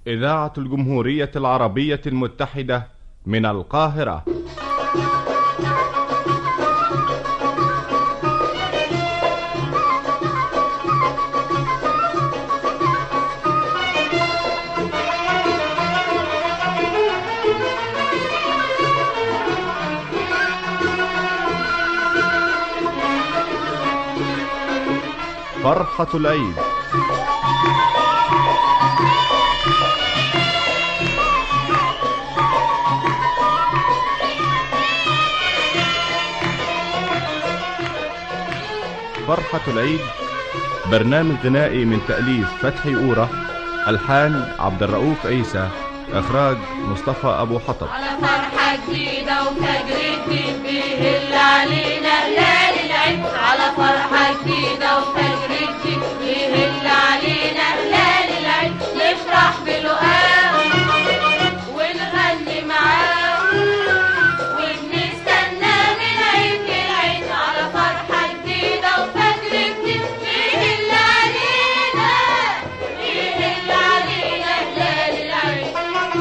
إذاعة الجمهورية العربية المتحدة من القاهرة فرحة العيد فرحة العيد برنامج غنائي من تأليف فتحي أورة ألحان عبد الرؤوف عيسى إخراج مصطفى أبو حطب على فرحة جديدة وفجر جديد بيهل علينا هلال العيد على فرحة جديدة وفجر جديد بيهل علينا هلال العيد نفرح بلقاه ونغني معاه وبنستنى من عيد للعيد على فرحة جديدة وفجر جديد بيهل علينا بيهل علينا هلال العيد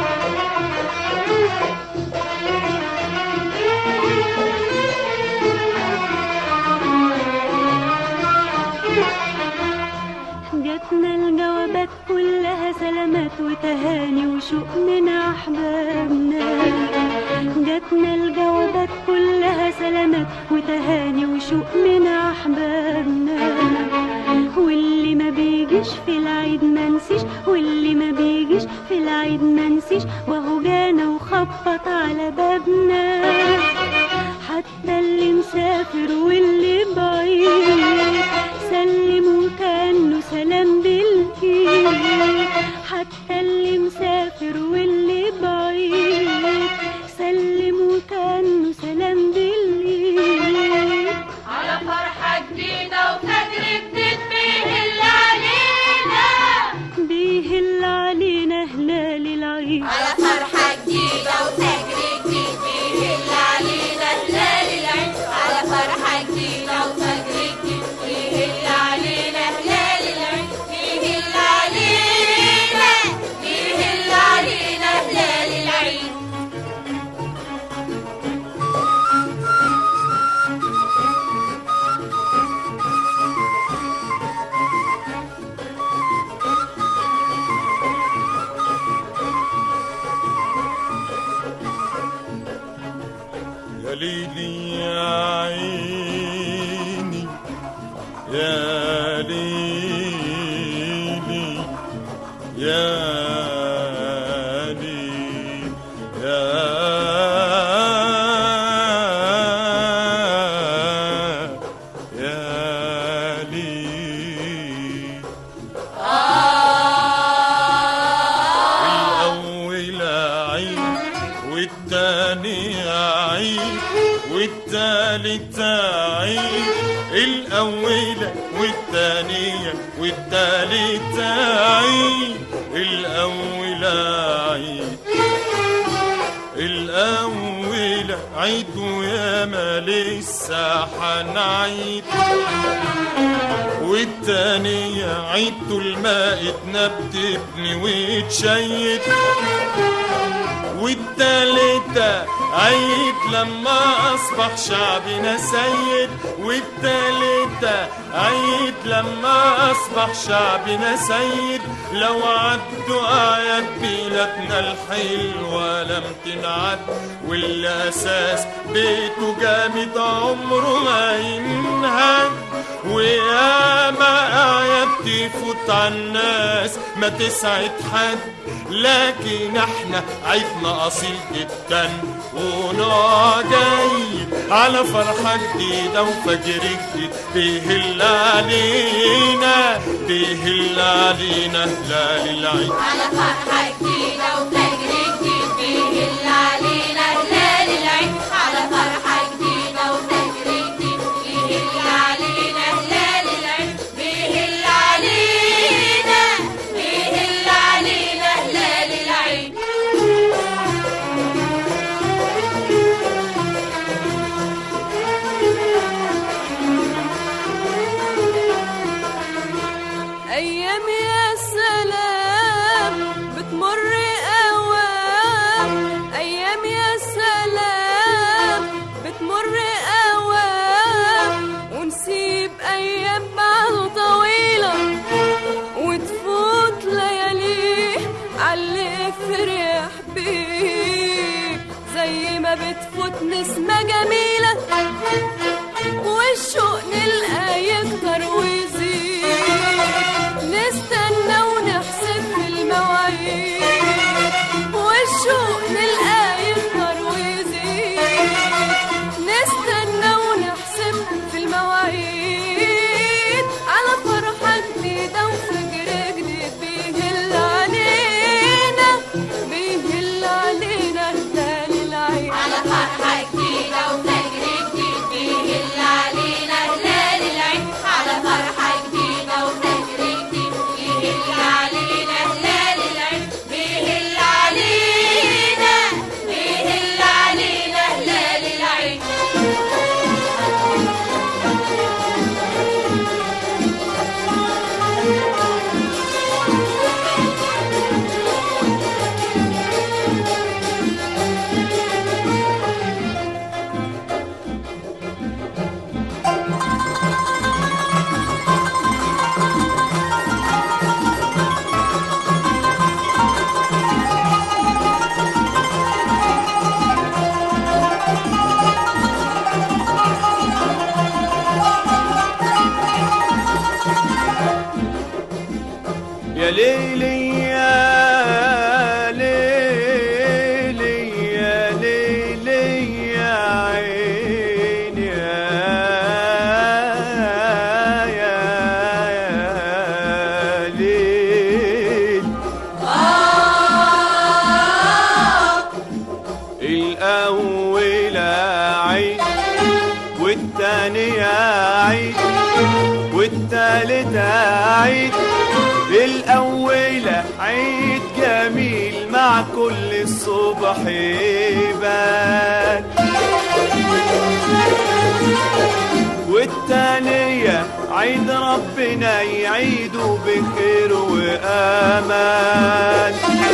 جاتنا الجوابات كلها سلامات وتهاني وشوق من أحبابنا جاتنا الجوابات كلها سلامات وتهاني وشوق من أحبابنا واللي ما بيجيش في العيد ما نسيش واللي ما بيجيش في العيد ما نسيش وهو جانا وخبط على بابنا حتى اللي مسافر واللي بعيد سلموا كانه سلام بالايد حتى اللي مسافر واللي بعيد سلموا كانه سلام بالايد على فرحة جديدة وفجر جديد بيهل علينا بيهل علينا هلال العيد على فرحة جديدة وفجر جديد بيهل علينا هلال العيد على فرحة جديدة وفجر جديد بيهل علينا هلال العيد بيهل علينا بيهل علينا هلال العيد يا ليلي يا عيني يا ليلي يا ليلي يا يا ليلي الأول عيد والتاني عيد والتالت عيد الأول والتانية والتالت عيد الأول عيد الأول عيد ويا ما لسه حنعيد والتانية عيد طول ما ايدنا بتبني وتشيد والتالتة عيد لما أصبح شعبنا سيد والتالتة عيد لما أصبح شعبنا سيد لو عدوا أعياد بلادنا الحلوة لم تنعد والأساس بيته جامد عمره ما ينهد وياما أعياد تفوت على الناس ما تسعد حد لكن احنا عيدنا أصيل جدا ونوع جيد على فرحة جديدة وفجر جديد بيهل علينا بيهل علينا هلال العيد على فرحة جديدة وفجر جديد بيهل علينا هلال العيد على فرحة جديدة وفجر جديد بيهل علينا هلال العيد بيهل علينا بيهل علينا هلال العيد أيام يا سلام بتمر نفرح بيه زي ما بتفوت نسمة جميلة والشوق نلقى يكتر ويزيد نستنى ونحسب في المواعيد والشوق نلقى يكتر ويزيد نستنى ونحسب في المواعيد على فرحة جديدة وفجر جديد بيهل علينا بيهل علينا هلال العيد على فرحة جديدة وفجر جديد بيهل علينا هلال العيد على فرحة جديدة وفجر جديد بيهل علينا هلال العيد بيهل علينا بيهل علينا هلال العيد يا ليلي يا ليلي يا ليلي يا عيني يا يا يا ليل الأول عيد والتاني عيد والتالت عيد الأول عيد جميل مع كل الصبح يبان والتانية عيد ربنا يعيده بخير وأمان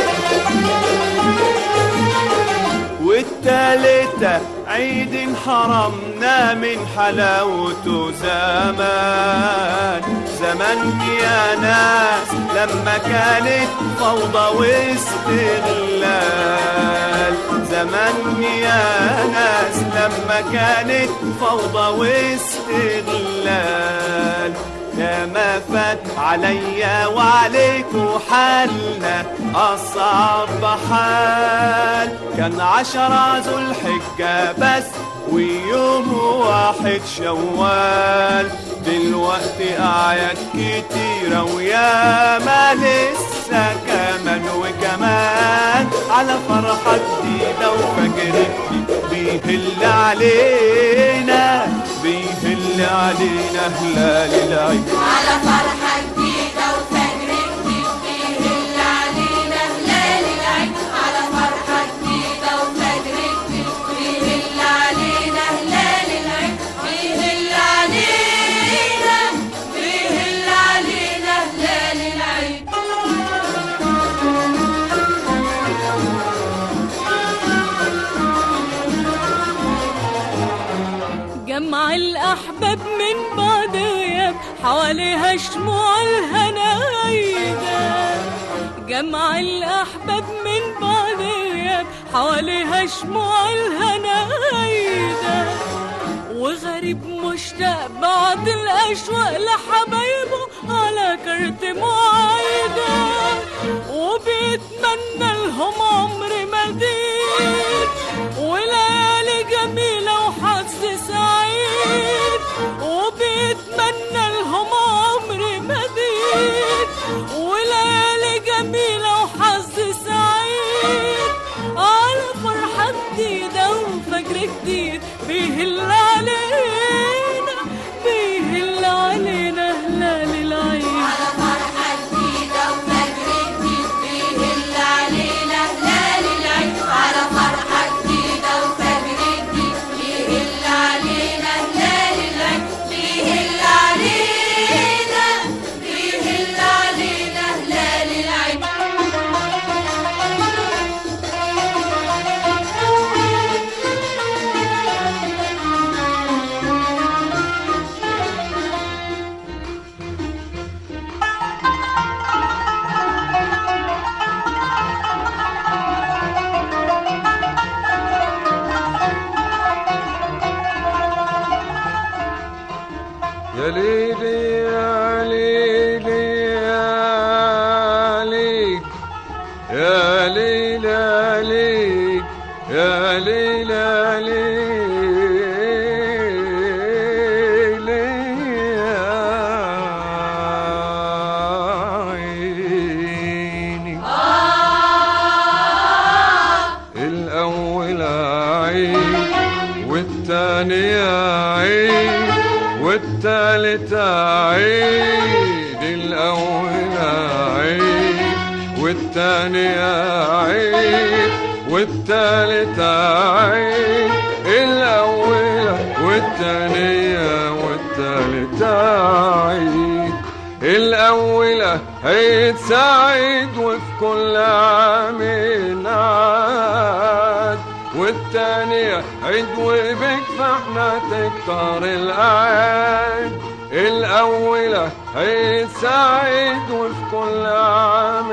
والتالتة عيد حرمنا من حلاوته زمان زمان يا ناس لما كانت فوضى واستغلال زمان يا ناس لما كانت فوضى واستغلال يا ما فات عليا وعليكوا حالنا أصعب حال كان عشرة ذو الحجة بس ويوم واحد شوال دلوقتي أعياد كتيرة ويا ما لسه كمان وكمان على فرحة جديدة وفجر جديد بيهل علينا بيهل علينا هلال العيد على فرحة جديدة وفجر جديد بيهل علينا هلال العيد على فرحة جديدة وفجر جديد بيهل علينا هلال العيد بيهل علينا بيهل علينا هلال العيد جمع الأحباب من بعد غياب حواليها شموع الهنايدة جمع الأحباب من بعد غياب حواليها شموع الهنايدة وغريب مشتاق بعد الأشواق لحبايبه على كرت معايدة وبيتمنى لهم عمر مديد وليالي جميلة وحظ سعيد وبيتمنى لهم عمر مديد وليالي جميلة وحظ سعيد على فرحة جديدة وفجر جديد بيهل علينا بيهل علينا هلال العيد على فرحة جديدة وفجر جديد بيهل علينا يا ليل يا ليل يا ليل يا ليل يا عيني الأول عين والتاني عين والتالت عين الأول عين والتاني عين والتالت عين الأول والتانية والتالت عين الأولى عيد سعيد وفي كل عام عاد والتانية عيد وبك فاحنا تكتر الأعياد الأولى عيد سعيد وفي كل عام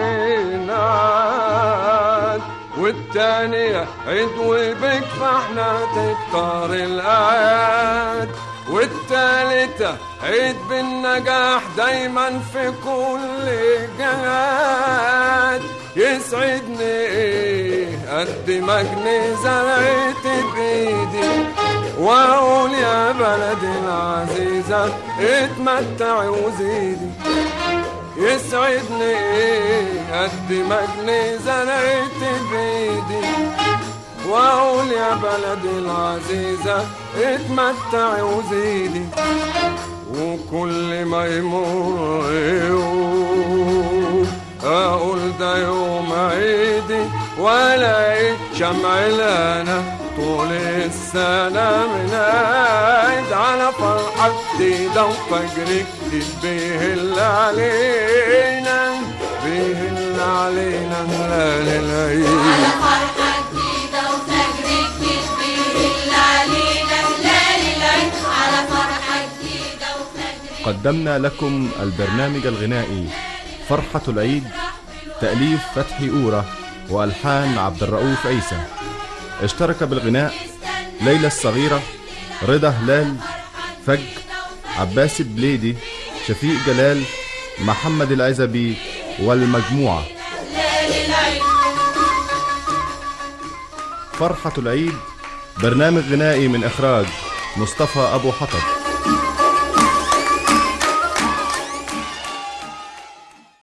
عاد والتانية عيد وبك فاحنا تكتر الأعياد والتالتة عيد بالنجاح دايما في كل جهاد يسعدني ايه قد ما جنيه زرعت بايدي واقول يا بلدي العزيزة اتمتعي وزيدي يسعدني ايه قد ما جنيه زرعت بايدي واقول يا بلدي العزيزة اتمتعي وزيدي وكل ما يمر يوم اقول ده يوم عيدي والاقي شمع لنا طول السنة من عيد على فرحة جديدة وفجر جديد بيهل علينا بيهل علينا هلال العيد على فرحة جديدة وفجر جديد بيهل علينا هلال العيد على فرحة جديدة وفجر قدمنا لكم البرنامج الغنائي فرحة العيد تأليف فتحي أورة وألحان عبد الرؤوف عيسى اشترك بالغناء ليلى الصغيرة رضا هلال فج عباس البليدي شفيق جلال محمد العزبي والمجموعة هلال العيد فرحة العيد برنامج غنائي من إخراج مصطفى أبو حطب